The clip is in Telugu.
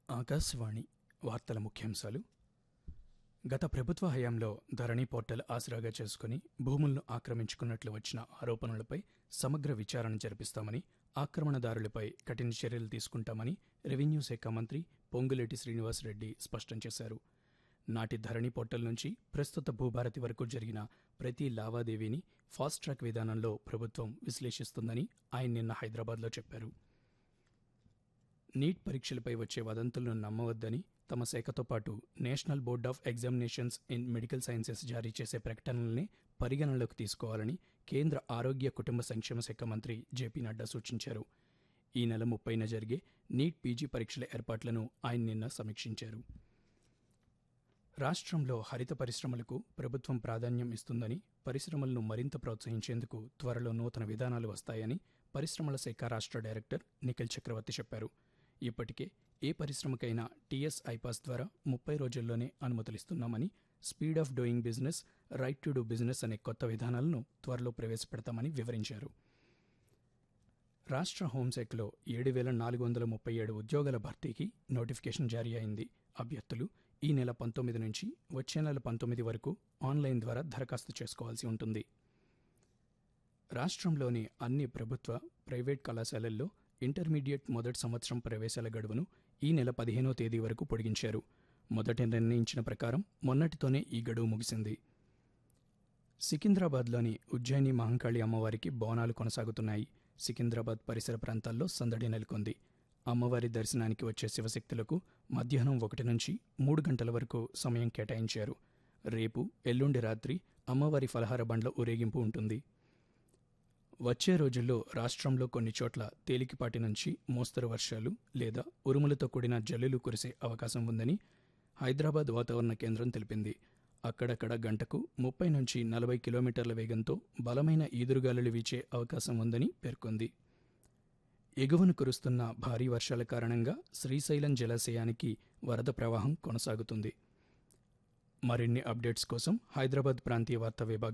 ఆకాశవాణి వార్తల ముఖ్యాంశాలు గత ప్రభుత్వ హయాంలో ధరణి పోర్టల్ ఆసరాగా చేసుకుని భూములను ఆక్రమించుకున్నట్లు వచ్చిన ఆరోపణలపై సమగ్ర విచారణ జరిపిస్తామని ఆక్రమణదారులపై కఠిన చర్యలు తీసుకుంటామని రెవెన్యూ శాఖ మంత్రి పొంగులేటి శ్రీనివాసరెడ్డి స్పష్టం చేశారు నాటి ధరణి పోర్టల్ నుంచి ప్రస్తుత భూభారతి వరకు జరిగిన ప్రతి లావాదేవీని ఫాస్ట్ ట్రాక్ విధానంలో ప్రభుత్వం విశ్లేషిస్తుందని ఆయన నిన్న హైదరాబాద్లో చెప్పారు నీట్ పరీక్షలపై వచ్చే వదంతులను నమ్మవద్దని తమ శాఖతో పాటు national board of examinations in medical sciences జారీ చేసే ప్రకటనల్ని పరిగణనలోకి తీసుకోవాలని కేంద్ర ఆరోగ్య కుటుంబ సంక్షేమ శాఖ మంత్రి జేపీ నడ్డా సూచించారు ఈ నెల ముప్పైన జరిగే నీట్ పీజీ పరీక్షల ఏర్పాట్లను ఆయన నిన్న సమీక్షించారు రాష్ట్రంలో హరిత పరిశ్రమలకు ప్రభుత్వం ప్రాధాన్యం ఇస్తుందని పరిశ్రమలను మరింత ప్రోత్సహించేందుకు త్వరలో నూతన విధానాలు వస్తాయని పరిశ్రమల శాఖ రాష్ట్ర డైరెక్టర్ నిఖిల్ చక్రవర్తి చెప్పారు ఇప్పటికే ఏ పరిశ్రమకైనా టీఎస్ ఐపాస్ ద్వారా ముప్పై రోజుల్లోనే అనుమతులిస్తున్నామని speed of doing business right to do business అనే కొత్త విధానాలను త్వరలో ప్రవేశపెడతామని వివరించారు రాష్ట్ర హోంశాఖలో ఏడు వేల నాలుగు వందల ముప్పై ఏడు ఉద్యోగాల భర్తీకి నోటిఫికేషన్ జారీ అయింది అభ్యర్థులు ఈ నెల పంతొమ్మిది నుంచి వచ్చే నెల పంతొమ్మిది వరకు ఆన్లైన్ ద్వారా దరఖాస్తు చేసుకోవాల్సి ఉంటుంది రాష్ట్రంలోని అన్ని ప్రభుత్వ ప్రైవేట్ కళాశాలల్లో ఇంటర్మీడియట్ మొదటి సంవత్సరం ప్రవేశాల గడువును ఈ నెల పదిహేనో తేదీ వరకు పొడిగించారు మొదట నిర్ణయించిన ప్రకారం మొన్నటితోనే ఈ గడువు ముగిసింది సికింద్రాబాద్లోని ఉజ్జయిని మహంకాళి అమ్మవారికి బోనాలు కొనసాగుతున్నాయి సికింద్రాబాద్ పరిసర ప్రాంతాల్లో సందడి నెలకొంది అమ్మవారి దర్శనానికి వచ్చే శివశక్తులకు మధ్యాహ్నం ఒకటి నుంచి మూడు గంటల వరకు సమయం కేటాయించారు రేపు ఎల్లుండి రాత్రి అమ్మవారి ఫలహార బండ్ల ఊరేగింపు ఉంటుంది వచ్చే రోజుల్లో రాష్ట్రంలో కొన్ని చోట్ల తేలికపాటి నుంచి మోస్తరు వర్షాలు లేదా ఉరుములతో కూడిన జల్లులు కురిసే అవకాశం ఉందని హైదరాబాద్ వాతావరణ కేంద్రం తెలిపింది అక్కడక్కడ గంటకు ముప్పై నుంచి నలభై కిలోమీటర్ల వేగంతో బలమైన ఈదురుగాలులు వీచే అవకాశం ఉందని పేర్కొంది ఎగువన కురుస్తున్న భారీ వర్షాల కారణంగా శ్రీశైలం జలాశయానికి వరద ప్రవాహం కొనసాగుతుంది మరిన్ని అప్డేట్స్ కోసం హైదరాబాద్ ప్రాంతీయ వార్తా విభాగం